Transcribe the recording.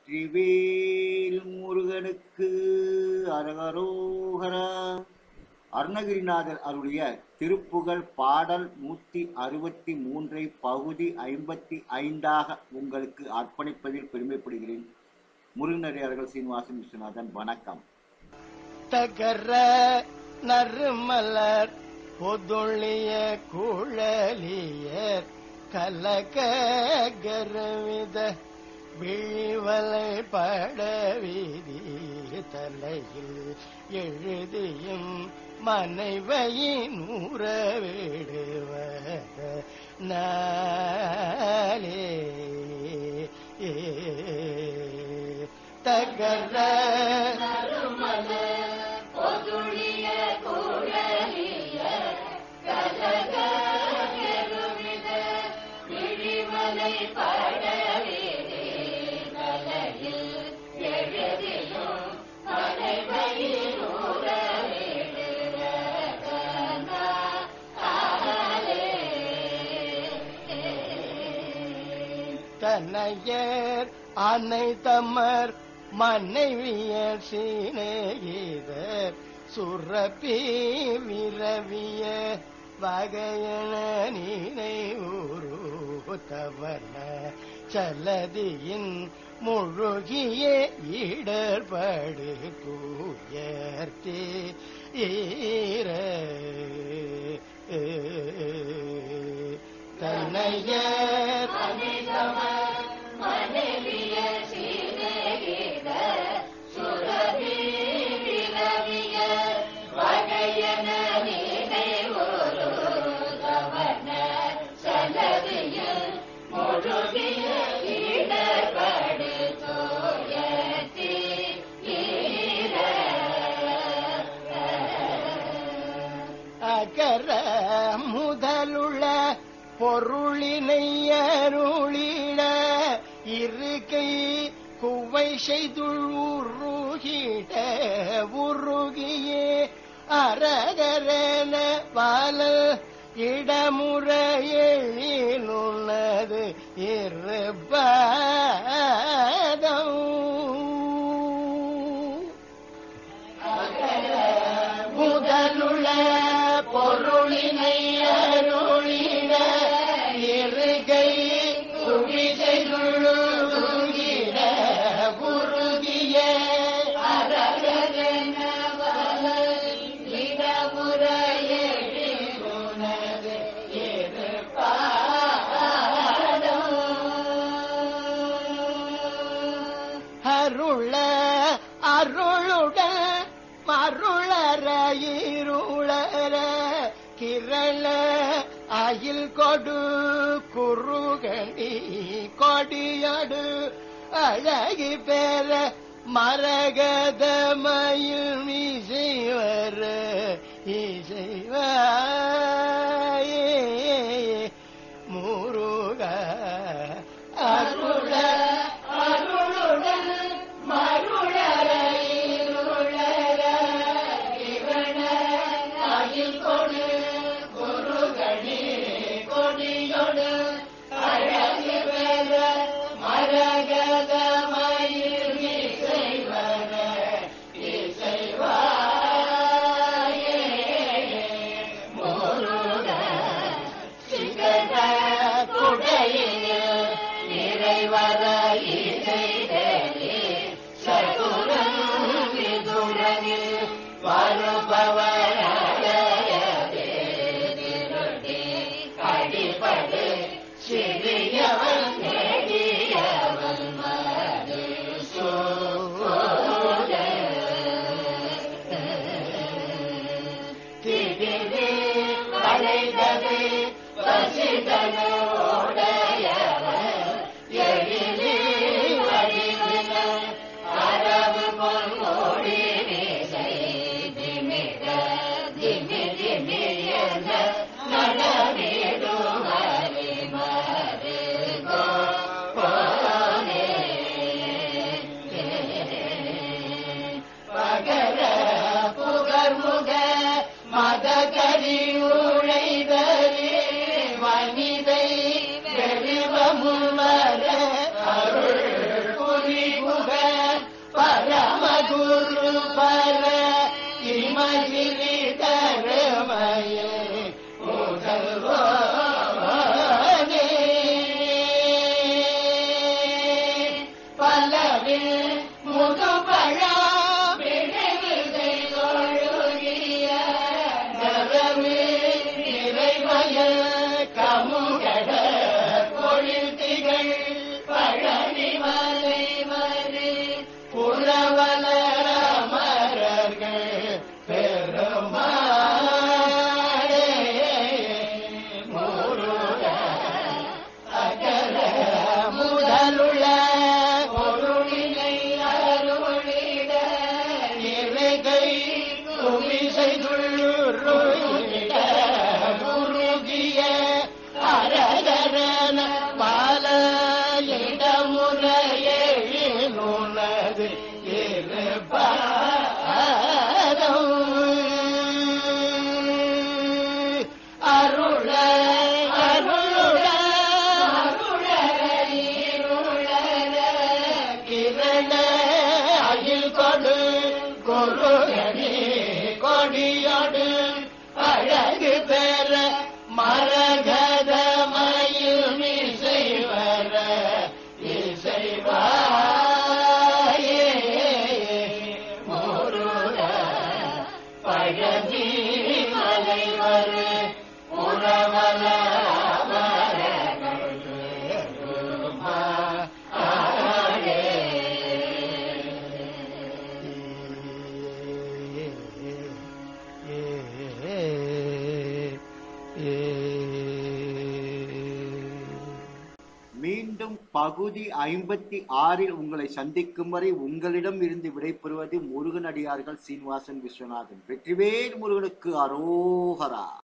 வெற்றிவேல் முருகனுக்கு அரகரோகரா அருணகிரிநாதர் அருளிய திருப்புகழ் பாடல் நூத்தி அறுபத்தி மூன்றை பகுதி ஐம்பத்தி ஐந்தாக உங்களுக்கு அர்ப்பணிப்பதில் பெருமைப்படுகிறேன் முருகனடியார்கள் சீனிவாசன் விஸ்வநாதன் வணக்கம் தகர நறுமலர் பொதுளிய குழலியர் கலக கரவித விழிவலை படவிதி தலையில் எழுதியும் மனைவையின் உறவிடுவத நாளே தகர தன்னையர் அனைத்தமர் மனைவியர் சீனேகிதர் சுரப்பி விரவிய வகையன நினைவுருத்தவன சலதியின் முழுகிய இடர்படு தூயர்த்தே ஈர தன்னையர் அகர முதலுள்ள பொருளினை அருளிட இருக்கை குவை செய்துள் உருகிட உருகியே அரகரன பாலல் இடமுற எழிலுள்ளது இருப்பதம் முதலுள்ள பொருளினை அருளிட இருகை குவிசைகளுகிட உருகிய அருள அருளுடன் மருளற இருளற கிரள அயில் கொடு குறுகணி கொடியடு அழகி பெற மரகதமயில் இசைவர இசைவாயே முருக அருள அருளுடன் மருளற இருளற இவன அயில் கொடு குருகணி கொடியொடு அழகு பெற மரகத மயில் இசைவன இசைவாயே முருக குரு பர இமகிரி தருமயே முதல்வனே பல்லவில் முதுபழா விழுவிதை ஒழுகிய நரவு நிறைவயல் கமுகட பொழில் திகழ் பழனி மலை வரு புறவலர மரர்கள் பெருமாளே முருக அகர முதலுள பொருளினை அருளிட இவைகை குமிசை துள்ளுருளிட குருகிய அரகரன பல இடமுறையுனது இருப்பாரும் அருள அருளுட கிரண அயில் கொடு குருகனி கொடியோடு அழகு பெற மரகத மயில் இசை வர இசைவாயே முருக பழனி மலை வரு உறவல மீண்டும் பகுதி ஐம்பத்தி ஆறில் உங்களை சந்திக்கும் வரை உங்களிடம் இருந்து விடைபெறுவது முருகனடியார்கள் சீனிவாசன் விஸ்வநாதன் வெற்றிவேல் முருகனுக்கு அரோகரா